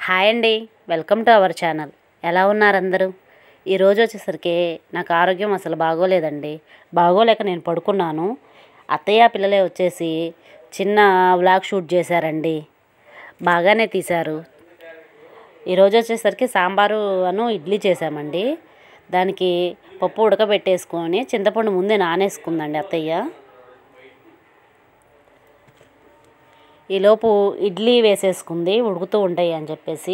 hi అండి welcome to our channel ఎలా ఉన్నారు అందరూ ఈరోజు వచ్చేసరికి నాకు ఆరోగ్యం అసలు బాగోలేదండి బాగోలేక నేను పడుకున్నాను అత్తయ్య పిల్లలే వచ్చేసి చిన్న వ్లాగ్ షూట్ చేశారండి బాగానే తీశారు ఈరోజు వచ్చేసరికి సాంబారు అను ఇడ్లీ చేసామండి దానికి పప్పు ఉడకబెట్టేసుకొని చింతపండు ముందే నానేసుకుందండి అత్తయ్య ఈలోపు ఇడ్లీ వేసేసుకుంది ఉడుకుతూ ఉంటాయి అని చెప్పేసి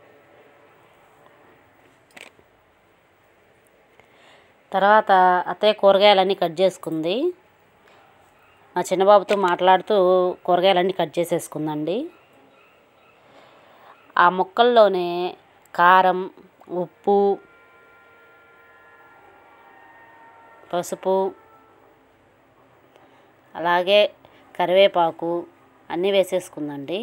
తర్వాత అత్తయ్య కూరగాయలన్నీ కట్ చేసుకుంది మా చిన్నబాబుతో మాట్లాడుతూ కూరగాయలన్నీ కట్ చేసేసుకుందండి ఆ ముక్కల్లోనే కారం ఉప్పు పసుపు అలాగే కరివేపాకు అన్నీ వేసేసుకుందండి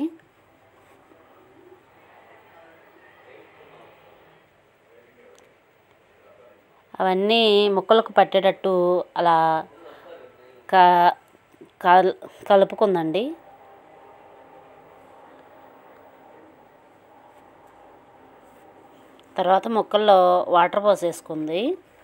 అవన్నీ ముక్కలకు పట్టేటట్టు అలా క కల్ కలుపుకుందండి తర్వాత ముక్కల్లో వాటర్ పోసేసుకుంది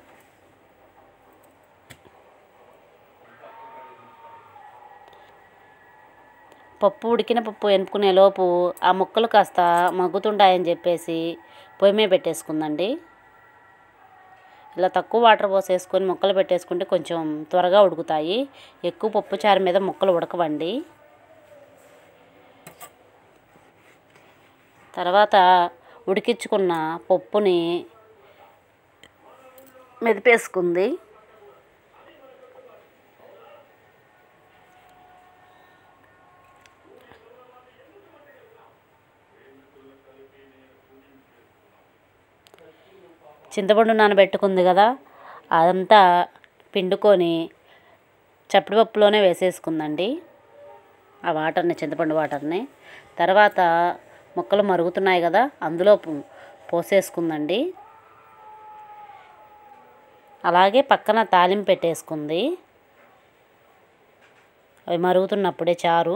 పప్పు ఉడికిన పప్పు ఎనుకునే లోపు ఆ ముక్కలు కాస్త మగ్గుతుంటాయని చెప్పేసి పొయ్యి మీద పెట్టేసుకుందండి ఇలా తక్కువ వాటర్ పోసేసుకొని ముక్కలు పెట్టేసుకుంటే కొంచెం త్వరగా ఉడుకుతాయి ఎక్కువ పప్పు చారు మీద ముక్కలు ఉడకవండి తర్వాత ఉడికించుకున్న పప్పుని మెదిపేసుకుంది చింతపండు నానబెట్టుకుంది కదా అదంతా పిండుకొని చప్పటి పప్పులోనే వేసేసుకుందండి ఆ వాటర్ని చింతపండు వాటర్ని తర్వాత ముక్కలు మరుగుతున్నాయి కదా అందులో పో- పోసేసుకుందండి అలాగే పక్కన తాలింపు పెట్టేసుకుంది అవి మరుగుతున్నప్పుడే చారు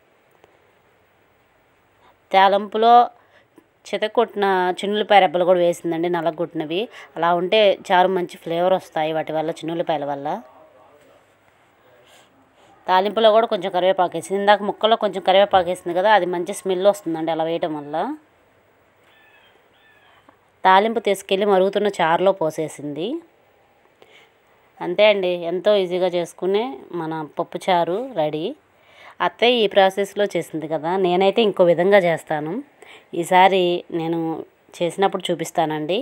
తాలింపులో చితకొట్టిన చిన్నులపాయ రెబ్బలు కూడా వేసిందండి నల్లగొట్టినవి అలా ఉంటే చారు మంచి ఫ్లేవర్ వస్తాయి వాటి వల్ల చిన్నులపాయల వల్ల తాలింపులో కూడా కొంచెం కరివేపాకు వేసింది ఇందాక ముక్కలో కొంచెం కరివేపాకు వేసింది కదా అది మంచి స్మెల్ వస్తుందండి అలా వేయటం వల్ల తాలింపు తీసుకెళ్ళి మరుగుతున్న చారులో పోసేసింది అంతే అండి ఎంతో ఈజీగా చేసుకునే మన పప్పు చారు రెడీ అత్తయ్య ఈ ప్రాసెస్లో చేసింది కదా నేనైతే ఇంకో విధంగా చేస్తాను ఈసారి నేను చేసినప్పుడు చూపిస్తానండి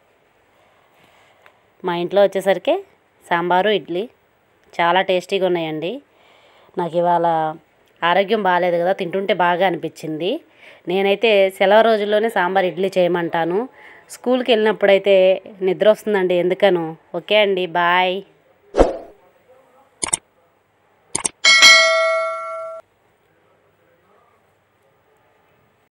మా ఇంట్లో వచ్చేసరికి సాంబారు ఇడ్లీ చాలా టేస్టీగా ఉన్నాయండి నాకు ఇవాళ ఆరోగ్యం బాగాలేదు కదా తింటుంటే బాగా అనిపించింది నేనైతే సెలవు రోజుల్లోనే సాంబార్ ఇడ్లీ చేయమంటాను స్కూల్కి వెళ్ళినప్పుడైతే నిద్ర వస్తుందండి ఎందుకను ఓకే అండి బాయ్